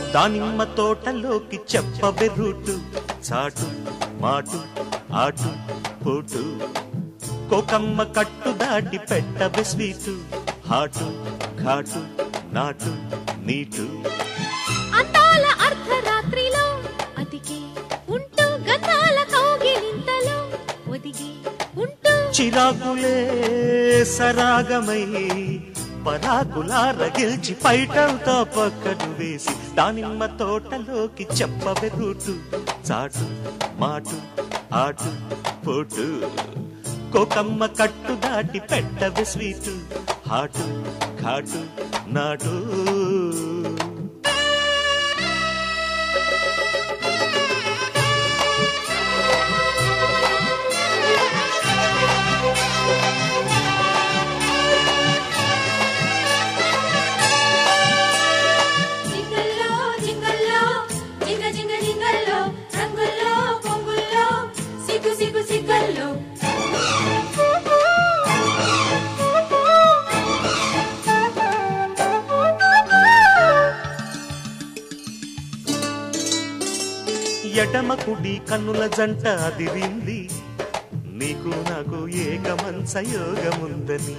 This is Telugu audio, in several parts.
దానిమ్మ తోటలోకి చెప్పవే రూటు చాటు మాటు ఆటు పోటు కోకమ్మ కట్టు దాటి పెట్టవే స్వీటు హాటు ఘాటు నాటు నీటు అందాల అర్ధరాత్రిలో అతికే ఉంటూ గతాల కౌగిలింతలో ఒదిగి ఉంటూ చిరాకులే సరాగమై పరాకులార గెలిచి పైటంతా పక్కను వేసి దానిమ్మ తోటలోకి చెప్పవే రూటు చాటు మాటు ఆటు పోటు కోకమ్మ కట్టు దాటి పెట్టవే స్వీటు హాటు ఘాటు నాటు జింగల్లో జింగల్లో జింగ జింగ జింగల్లో రంగుల్లో పొంగుల్లో సిగ్గు సిగ్గు సిగ్గల్లో ఎడమ కుడి కన్నుల జంట అదిరింది నీకు నాకు ఏకమంచ యోగముందని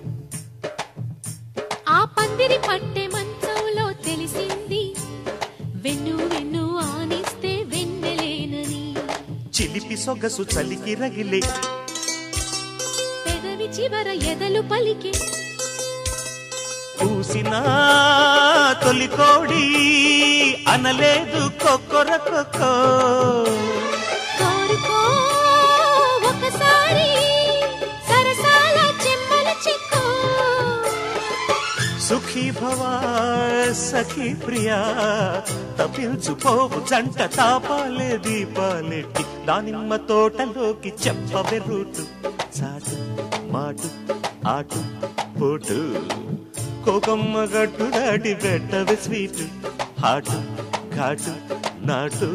ఆ పందిరి పట్టె మంచంలో తెలిసింది వెన్ను వెన్ను ఆనిస్తే వెన్నెలేనని చిలిపి సొగసు చలికి రగిలే పెదవి చివర ఎదలు పలికే పూసిన తొలి కోడి అనలేదు కొక్కొర కొక్కో కోరుకో ఒకసారి సరసాల చెమ్మల చిక్కో సుఖీ భవా సఖీ ప్రియా తప్పించుకోవు జంట తాపాలే దీపాలెట్టి దానిమ్మ తోటలోకి చెప్పవే రూటు చాటు మాటు ఆటు పోటు కోకమ్మ గట్టు దాటి పెట్టవే స్వీటు హాటు ఘాటు నాటు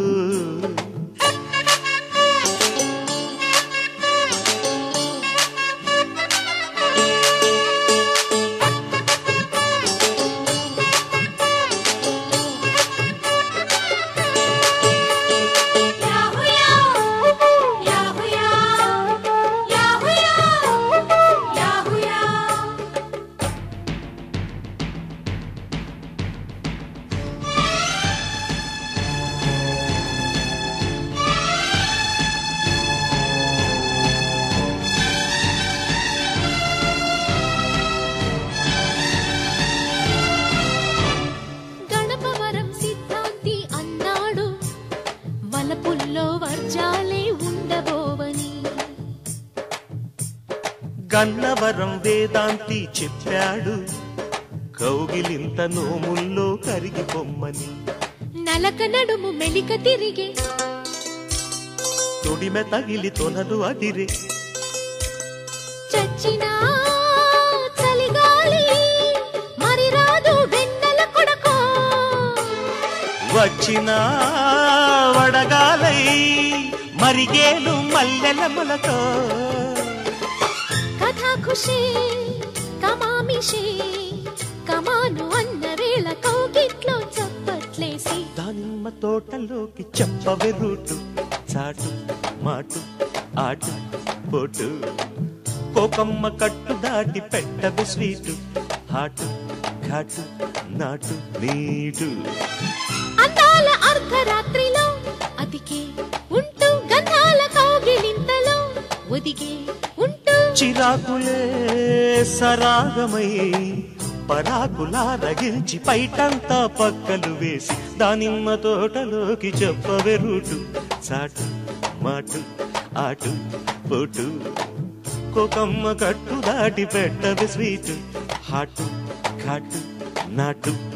యాహుయా యాహుయా యాహుయా యాహుయా గణపవరం సిద్ధాంతి అన్నాడు వలపుల్లో వర్జాలే ఉండబోవని గన్నవరం వేదాంతి చెప్పాడు కౌగిలింత నోముల్లో కరిగి పొమ్మని నలక నడుము మెలిక తిరిగే తొడిమె తగిలి తొనలు అదిరే చచ్చినా చలిగాలి మరి రాదు వెన్నెల కొడకో వచ్చిన వడగాలై మరిగేలు మల్లెల మొలకో కథా ఖుషి కమామిషి కమాను అన్న వేళ కౌగిట్లో చప్పట్లేసి దానిమ్మ తోటలోకి చెప్పవే రూటు చాటు మాటు ఆటు పోటు కోకమ్మ కట్టు దాటి పెట్టవే స్వీటు హాటు ఘాటు నాటు నీటు అందాల అర్ధరాత్రిలో అతికే ఉంటూ గంధాల కౌగిలింతలో ఒదిగే ఉంటూ చిరాకులే సరాగమై పరాకులా రగిల్చి పైటంతా పక్కలు వేసి దానిమ్మ తోటలోకి చెప్పవే రూటు చాటు మాటు ఆటు పోటు కోకమ్మ కట్టు దాటి పెట్టవే స్వీటు హాటు ఘాటు నాటు